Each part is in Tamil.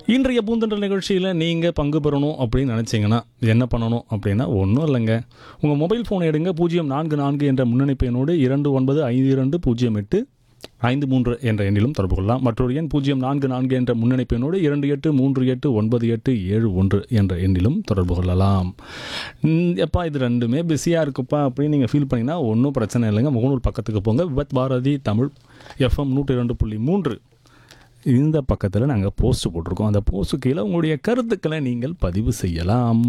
இன்றைய பூந்தொண்டல் நிகழ்ச்சியில் நீங்கள் பங்கு பெறணும் அப்படின்னு நினச்சிங்கன்னா என்ன பண்ணணும் அப்படின்னா ஒன்றும் இல்லைங்க உங்கள் மொபைல் ஃபோனை எடுங்க பூஜ்ஜியம் நான்கு நான்கு என்ற முன்னணிப்பு எண்ணோடு இரண்டு ஒன்பது ஐந்து இரண்டு பூஜ்ஜியம் எட்டு ஐந்து மூன்று என்ற எண்ணிலும் தொடர்பு கொள்ளலாம் மற்றொரு எண் பூஜ்ஜியம் நான்கு நான்கு என்ற முன்னணிப்பு எண்ணோடு இரண்டு எட்டு மூன்று எட்டு ஒன்பது எட்டு ஏழு ஒன்று என்ற எண்ணிலும் தொடர்பு கொள்ளலாம் ம், எப்பா இது ரெண்டுமே பிஸியாக இருக்குப்பா அப்படின்னு நீங்கள் ஃபீல் பண்ணிங்கன்னா ஒன்றும் பிரச்சனை இல்லைங்க முகநூல் பக்கத்துக்கு போங்க விபத் பாரதி தமிழ் எஃப்எம் நூற்றி ரெண்டு புள்ளி மூன்று இந்த பக்கத்தில் நாங்கள் போஸ்ட் போட்டிருக்கோம் அந்த போஸ்ட்டு கீழே உங்களுடைய கருத்துக்களை நீங்கள் பதிவு செய்யலாம்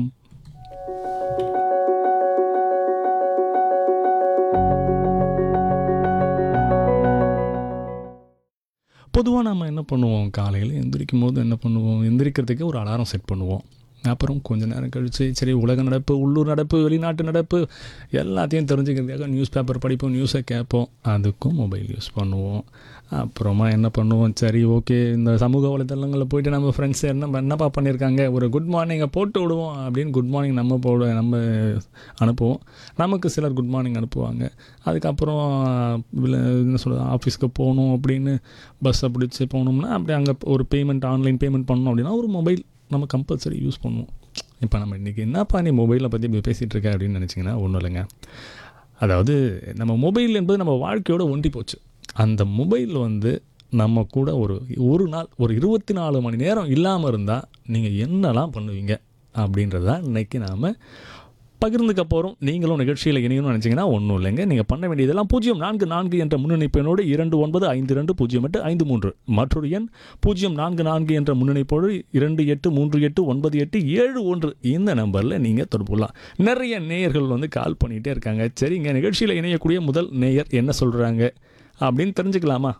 பொதுவாக நம்ம என்ன பண்ணுவோம் காலையில் எந்திரிக்கும் போது என்ன பண்ணுவோம் எந்திரிக்கிறதுக்கு ஒரு அலாரம் செட் பண்ணுவோம் அப்புறம் கொஞ்ச நேரம் கழித்து சரி உலக நடப்பு உள்ளூர் நடப்பு வெளிநாட்டு நடப்பு எல்லாத்தையும் தெரிஞ்சுக்கிறதுக்காக நியூஸ் பேப்பர் படிப்போம் நியூஸை கேட்போம் அதுக்கும் மொபைல் யூஸ் பண்ணுவோம் அப்புறமா என்ன பண்ணுவோம் சரி ஓகே இந்த சமூக வலைதளங்களில் போயிட்டு நம்ம ஃப்ரெண்ட்ஸ் என்ன என்னப்பா பண்ணியிருக்காங்க ஒரு குட் மார்னிங்கை போட்டு விடுவோம் அப்படின்னு குட் மார்னிங் நம்ம போட நம்ம அனுப்புவோம் நமக்கு சிலர் குட் மார்னிங் அனுப்புவாங்க அதுக்கப்புறம் இல்ல, என்ன சொல்கிறது ஆஃபீஸ்க்கு போகணும் அப்படின்னு பஸ்ஸை பிடிச்சி போகணும்னா அப்படி அங்கே ஒரு பேமெண்ட் ஆன்லைன் பேமெண்ட் பண்ணணும் அப்படின்னா ஒரு மொபைல் நம்ம கம்பல்சரி யூஸ் பண்ணுவோம் இப்போ நம்ம இன்றைக்கி என்னப்பா நீ மொபைலை பற்றி இப்படி பேசிகிட்டு இருக்க அப்படின்னு நினச்சிங்கன்னா ஒன்றும் இல்லைங்க அதாவது நம்ம மொபைல் என்பது நம்ம வாழ்க்கையோட ஒண்டி போச்சு அந்த மொபைல் வந்து நம்ம கூட ஒரு ஒரு நாள் ஒரு இருபத்தி நாலு மணி நேரம் இல்லாமல் இருந்தால் நீங்கள் என்னெல்லாம் பண்ணுவீங்க அப்படின்றது தான் இன்றைக்கி நாம் பகிர்ந்துக்க போகிறோம் நீங்களும் நிகழ்ச்சியில் இணையணும்னு நினச்சிங்கன்னா ஒன்றும் இல்லைங்க நீங்கள் பண்ண வேண்டியதெல்லாம் பூஜ்ஜியம் நான்கு நான்கு என்ற முன்னணிப்பெண்ணோடு இரண்டு ஒன்பது ஐந்து ரெண்டு பூஜ்ஜியம் எட்டு ஐந்து மூன்று மற்றொரு எண் பூஜ்ஜியம் நான்கு நான்கு என்ற முன்னணிப்போடு இரண்டு எட்டு மூன்று எட்டு ஒன்பது எட்டு ஏழு ஒன்று இந்த நம்பரில் நீங்கள் தொடர்பு கொள்ளலாம் நிறைய நேயர்கள் வந்து கால் பண்ணிகிட்டே இருக்காங்க சரிங்க நிகழ்ச்சியில் இணையக்கூடிய முதல் நேயர் என்ன சொல்கிறாங்க அப்படின்னு தெரிஞ்சுக்கலாமா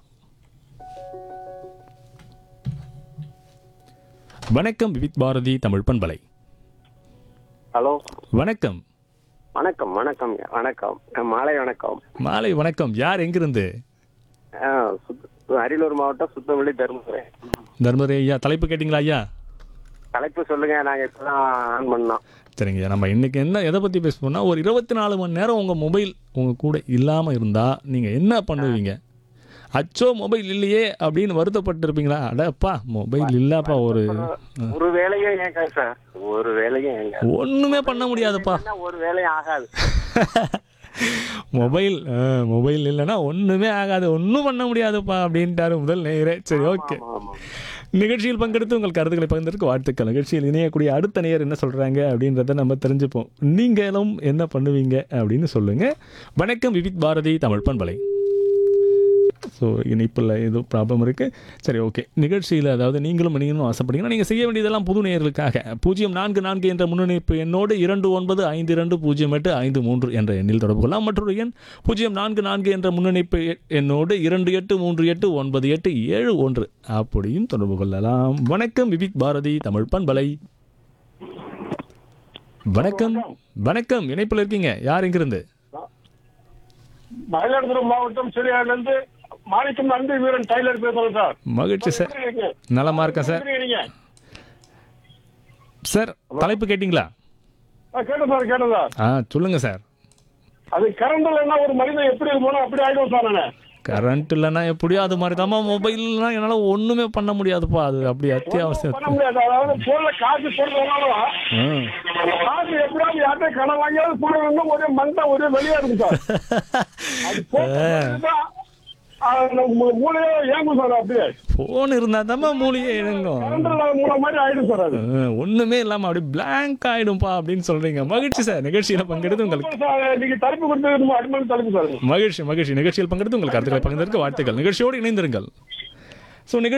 வணக்கம் விவித் பாரதி தமிழ் பண்பலை ஹலோ வணக்கம் வணக்கம் வணக்கம் வணக்கம் மாலை வணக்கம் மாலை வணக்கம் யார் எங்கிருந்து ஆ, சுத்த- அரியலூர் மாவட்டம் சுத்தமல்லி தருமபுரி தர்மரே ஐயா தலைப்பு கேட்டிங்களா ஐயா தலைப்பு சொல்லுங்க நாங்க இப்பதான் ஆன் பண்ணோம் சரிங்க ஐயா, நம்ம இன்னைக்கு என்ன எதை பற்றி பேசுவோம்னா ஒரு இருபத்தி நாலு மணி நேரம் உங்கள் மொபைல் உங்கள் கூட இல்லாமல் இருந்தால் நீங்கள் என்ன பண்ணுவீங்க அச்சோ மொபைல் இல்லையே அப்படின்னு வருத்தப்பட்டு இருப்பீங்களா அடப்பா மொபைல் இல்லப்பா ஒரு ஒரு வேலையும் ஏங்க சார் ஒரு வேலையும் ஏங்க ஒன்றுமே பண்ண முடியாதுப்பா ஒரு வேலையும் ஆகாது மொபைல் மொபைல் இல்லைன்னா ஒன்றுமே ஆகாது ஒன்றும் பண்ண முடியாதுப்பா அப்படின்ட்டாரு முதல் நேரே சரி ஓகே ஆமா, ஆமா. நிகழ்ச்சியில் பங்கெடுத்து உங்கள் கருத்துக்களை பகிர்ந்ததற்கு வாழ்த்துக்கள் நிகழ்ச்சியில் இணையக்கூடிய அடுத்த நேயர் என்ன சொல்கிறாங்க அப்படின்றத நம்ம தெரிஞ்சுப்போம் நீங்களும் என்ன பண்ணுவீங்க அப்படின்னு சொல்லுங்கள் வணக்கம் விவித் பாரதி தமிழ் பண்பலை ஸோ இணைப்பில் ஏதோ ப்ராப்ளம் இருக்குது சரி ஓகே நிகழ்ச்சியில் அதாவது நீங்களும் இணையணும் ஆசைப்பட்டீங்கன்னா நீங்கள் செய்ய வேண்டியதெல்லாம் புது நேயர்களுக்காக பூஜ்ஜியம் நான்கு நான்கு என்ற முன்னணிப்பு எண்ணோடு இரண்டு ஒன்பது ஐந்து இரண்டு பூஜ்ஜியம் எட்டு ஐந்து மூன்று என்ற எண்ணில் தொடர்பு கொள்ளலாம் மற்றொரு எண் பூஜ்ஜியம் நான்கு நான்கு என்ற முன்னணிப்பு எ- எண்ணோடு இரண்டு எட்டு மூன்று எட்டு ஒன்பது எட்டு ஏழு ஒன்று அப்படியும் தொடர்பு கொள்ளலாம் வணக்கம் விவிக் பாரதி தமிழ் பண்பலை வணக்கம் வணக்கம் இணைப்பில் இருக்கீங்க யார் எங்கிருந்து மயிலாடுதுறை மாவட்டம் சிறியார்ல இருந்து மாணிக்கம் அன்பு வீரன் டைலர் பேசுறேன் சார் மகிழ்ச்சி சார் எப்படி இருக்கீங்க? நலமா இருக்கேன் சார் எப்படி இருக்கீங்க? சார் தலைப்பு கேட்டிங்களா ஆ, கேட்டேன் சார் கேட்டேன் சார் ஆ சொல்லுங்க சார் அது கரண்ட் இல்லைன்னா ஒரு மனிதன் எப்படி இருக்கணும் அப்படி ஆயிடும் சார் நானு கரண்ட் இல்லைன்னா எப்படியோ அது மாதிரி தாம்மா மொபைல்லாம் என்னால் ஒன்றுமே பண்ண முடியாதுப்பா அது அப்படி பண்ண அத்தியாவசியம் முடியாது அதாவது போன்ல காசு போடுறதுனாலும் ம். காசு எப்படியாவது யார்கிட்ட கடன் வாங்கியாவது போடணும் ஒரே மண்டை ஒரே வெளியா இருக்கும் சார் அது போட்டு மூளையே ஏங்கும் சார் அப்படியே ஃபோன் இருந்தால் தாம்மா மூலிகை இழங்கும் கரண்ட் இல்லாத மூளை மாதிரி ஆயிடும் சார் அது ம், ஒண்ணுமே இல்லாம அப்படி blank ஆயிடும்பா அப்படின்னு சொல்றீங்க மகிழ்ச்சி சார் நிகழ்ச்சியில பங்கெடுத்து உங்களுக்கு சார் நீங்க தலைப்பு கொடுத்தது அடிமன் தலைப்பு சார் மகிழ்ச்சி மகிழ்ச்சி நிகழ்ச்சியில் பங்கெடுத்து உங்கள் கருத்துக்களை பகிர்ந்ததற்கு வாழ்த்துக்கள் நிகழ்ச்சியோடு இணைந்திருங்கள் ஸோ நிகழ்ச்சி